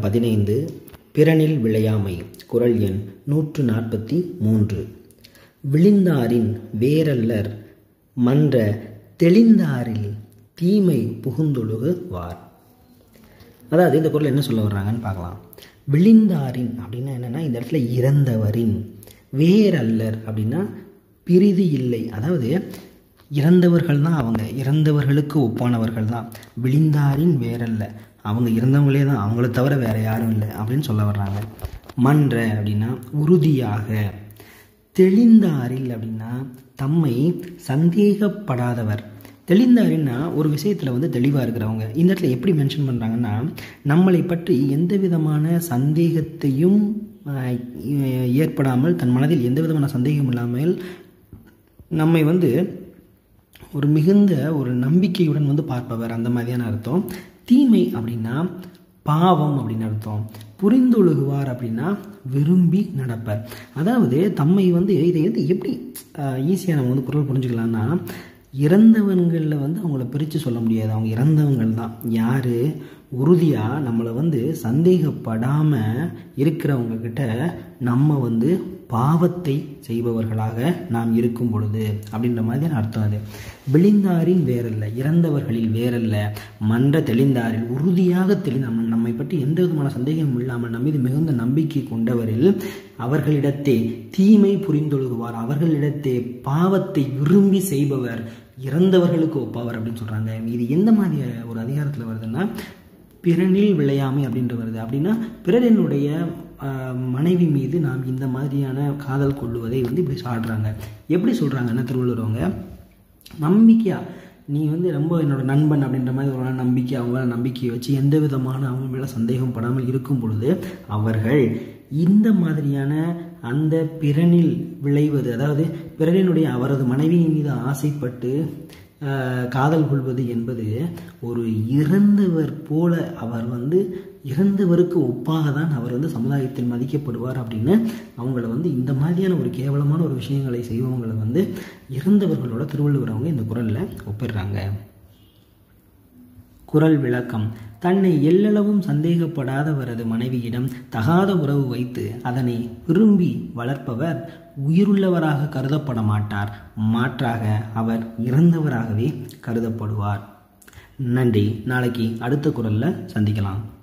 பதினைந்து பிறனில் விளையாமை குரல் எண் நூற்று நாற்பத்தி மூன்று விழிந்தாரின் வேரல்லர் மன்ற தெளிந்தாரில் தீமை புகுந்தொழுகு வார் அதாவது இந்த குரல் என்ன சொல்ல வர்றாங்கன்னு பார்க்கலாம் விழிந்தாரின் அப்படின்னா என்னென்னா இந்த இடத்துல இறந்தவரின் வேரல்லர் அப்படின்னா பிரிதி இல்லை அதாவது இறந்தவர்கள் தான் அவங்க இறந்தவர்களுக்கு ஒப்பானவர்கள் தான் விழிந்தாரின் வேரல்ல அவங்க இறந்தவங்களே தான் அவங்கள தவிர வேறு யாரும் இல்லை அப்படின்னு சொல்ல வர்றாங்க மன்ற அப்படின்னா உறுதியாக தெளிந்தாரில் அப்படின்னா தம்மை சந்தேகப்படாதவர் தெளிந்தாரின்னா ஒரு விஷயத்தில் வந்து தெளிவாக இருக்கிறவங்க இந்த இடத்துல எப்படி மென்ஷன் பண்ணுறாங்கன்னா நம்மளை பற்றி எந்த விதமான சந்தேகத்தையும் ஏற்படாமல் தன் மனதில் எந்த விதமான சந்தேகம் இல்லாமல் நம்மை வந்து ஒரு மிகுந்த ஒரு நம்பிக்கையுடன் வந்து பார்ப்பவர் அந்த மாதிரியான அர்த்தம் தீமை அப்படின்னா பாவம் அப்படின்னு அர்த்தம் புரிந்தொழுகுவார் அப்படின்னா விரும்பி நடப்பர் அதாவது தம்மை வந்து இதை வந்து எப்படி ஈஸியாக நம்ம வந்து குரல் புரிஞ்சுக்கலாம்னா இறந்தவங்களில் வந்து அவங்கள பிரித்து சொல்ல முடியாது அவங்க இறந்தவங்கள் தான் யார் உறுதியாக நம்மளை வந்து சந்தேகப்படாமல் இருக்கிறவங்க கிட்ட நம்ம வந்து பாவத்தை செய்பவர்களாக நாம் இருக்கும் பொழுது அப்படின்ற மாதிரியான அர்த்தம் அது விழிந்தாரின் வேறல்ல இறந்தவர்களில் வேறல்ல மன்ற தெளிந்தாரில் உறுதியாக தெளி நம்ம நம்மை பற்றி எந்த விதமான சந்தேகமும் இல்லாமல் நம்ம மீது மிகுந்த நம்பிக்கை கொண்டவரில் அவர்களிடத்தே தீமை புரிந்தொழுகுவார் அவர்களிடத்தே பாவத்தை விரும்பி செய்பவர் இறந்தவர்களுக்கு ஒப்பாவர் அப்படின்னு சொல்கிறாங்க இது எந்த மாதிரி ஒரு அதிகாரத்தில் வருதுன்னா பிறனில் விளையாமை அப்படின்ற வருது அப்படின்னா பிறரினுடைய மனைவி மீது நாம் இந்த மாதிரியான காதல் கொள்ளுவதை வந்து இப்படி சாடுறாங்க எப்படி சொல்கிறாங்கன்னா திருவள்ளுவரவங்க நம்பிக்கையாக நீ வந்து ரொம்ப என்னோட நண்பன் அப்படின்ற மாதிரி ஒரு நம்பிக்கை அவங்க நம்பிக்கையை வச்சு எந்த விதமான அவங்க மேலே சந்தேகம் படாமல் இருக்கும் பொழுது அவர்கள் இந்த மாதிரியான அந்த பிறனில் விளைவது அதாவது பிறரினுடைய அவரது மனைவியின் மீது ஆசைப்பட்டு காதல் கொள்வது என்பது ஒரு இறந்தவர் போல அவர் வந்து இறந்தவருக்கு ஒப்பாக தான் அவர் வந்து சமுதாயத்தில் மதிக்கப்படுவார் அப்படின்னு அவங்கள வந்து இந்த மாதிரியான ஒரு கேவலமான ஒரு விஷயங்களை செய்பவங்களை வந்து இறந்தவர்களோட திருவள்ளுவர் அவங்க இந்த குரலில் ஒப்பிடுறாங்க குரல் விளக்கம் தன்னை எல்லளவும் சந்தேகப்படாதவரது மனைவியிடம் தகாத உறவு வைத்து அதனை விரும்பி வளர்ப்பவர் உயிருள்ளவராக கருதப்பட மாட்டார் மாற்றாக அவர் இறந்தவராகவே கருதப்படுவார் நன்றி நாளைக்கு அடுத்த குரலில் சந்திக்கலாம்